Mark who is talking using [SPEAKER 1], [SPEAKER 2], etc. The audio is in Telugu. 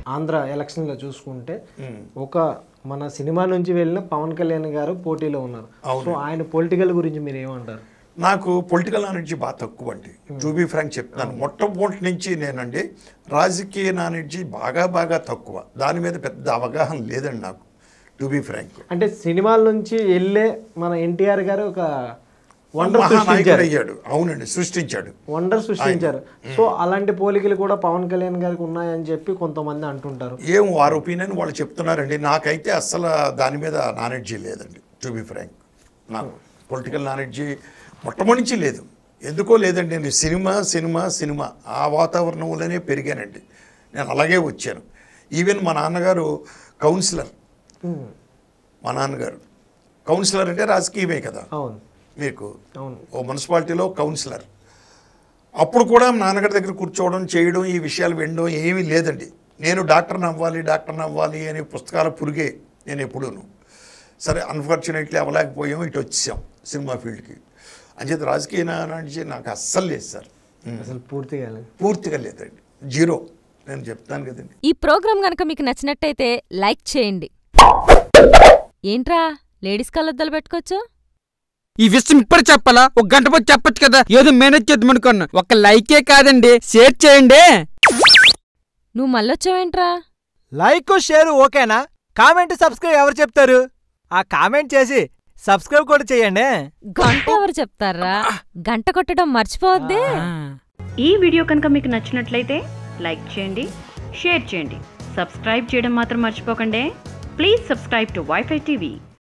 [SPEAKER 1] ఆంధ్ర ఎలక్షన్లో చూసుకుంటే ఒక మన సినిమా నుంచి వెళ్ళిన పవన్ కళ్యాణ్ గారు పోటీలో ఉన్నారు సో ఆయన పొలిటికల్ గురించి మీరు ఏమంటారు
[SPEAKER 2] నాకు పొలిటికల్ నాలెడ్జ్ బాగా తక్కువ అండి టు బీ ఫ్రాంక్ చెప్తున్నాను మొట్టమొదటి నుంచి నేనండి రాజకీయ నాలెడ్జ్ బాగా బాగా తక్కువ దాని మీద పెద్ద అవగాహన లేదండి నాకు టు బీ ఫ్రాంక్
[SPEAKER 1] అంటే సినిమాల నుంచి వెళ్ళే మన ఎన్టీఆర్ గారు ఒక వండర్
[SPEAKER 2] మహానాయకుడు
[SPEAKER 1] సృష్టించారు
[SPEAKER 2] అయ్యాడు అవునండి సృష్టించాడు
[SPEAKER 1] వండర్ సృష్టించారు సో అలాంటి పోలికలు కూడా పవన్ కళ్యాణ్ గారికి ఉన్నాయని చెప్పి కొంతమంది అంటుంటారు
[SPEAKER 2] ఏం వారి ఒపీనియన్ వాళ్ళు చెప్తున్నారండి నాకైతే అస్సలు దాని మీద నాలెడ్జీ లేదండి టు బీ ఫ్రాంక్ నాకు పొలిటికల్ నాలెడ్జీ మొట్టమొదటి నుంచి లేదు ఎందుకో లేదండి నేను సినిమా సినిమా సినిమా ఆ వాతావరణంలోనే పెరిగానండి నేను అలాగే వచ్చాను ఈవెన్ మా నాన్నగారు కౌన్సిలర్
[SPEAKER 1] ఉమ్,
[SPEAKER 2] మా నాన్నగారు కౌన్సిలర్ అంటే రాజకీయమే కదా
[SPEAKER 1] అవును
[SPEAKER 2] మీకు
[SPEAKER 1] అవును
[SPEAKER 2] ఓ మున్సిపాలిటీలో కౌన్సిలర్ అప్పుడు కూడా మా నాన్నగారి దగ్గర కూర్చోవడం చేయడం ఈ విషయాలు వినడం ఏమీ లేదండి నేను డాక్టర్ని అవ్వాలి డాక్టర్ని అవ్వాలి అనే పుస్తకాల పురిగే నేను ఎప్పుడూను సరే అన్ఫార్చునేట్లీ అవ్వలేకపోయాం ఇటు వచ్చాం సినిమా ఫీల్డ్కి అంచేత రాజకీయ నాలెడ్జ్ నాకు అస్సలు లేదు సార్
[SPEAKER 1] అసలు పూర్తిగా లేదు.
[SPEAKER 2] పూర్తిగా లేదండి జీరో నేను చెప్తాను కదండి
[SPEAKER 3] ఈ ప్రోగ్రాం గనక మీకు నచ్చినట్టయితే లైక్ చేయండి ఏంట్రా లేడీస్ కళ్ళద్దాలు పెట్టుకోవచ్చు
[SPEAKER 4] ఈ విషయం ఇప్పుడు చెప్పాలా ఒక గంట పోతే చెప్పొచ్చు కదా ఏదో మేనేజ్ చేద్దాం అనుకున్నా ఒక లైకే కాదండి షేర్ చేయండి
[SPEAKER 3] నువ్వు మళ్ళొచ్చావేంట్రా
[SPEAKER 5] లైక్ షేర్ ఓకేనా కామెంట్ సబ్స్క్రైబ్ ఎవరు చెప్తారు ఆ కామెంట్ చేసి సబ్స్క్రైబ్ కూడా చేయండి
[SPEAKER 3] గంట ఎవరు చెప్తారా గంట కొట్టడం మర్చిపోవద్దే
[SPEAKER 6] ఈ వీడియో కనుక మీకు నచ్చినట్లయితే లైక్ చేయండి షేర్ చేయండి సబ్స్క్రైబ్ చేయడం మాత్రం మర్చిపోకండి please subscribe to WiFi TV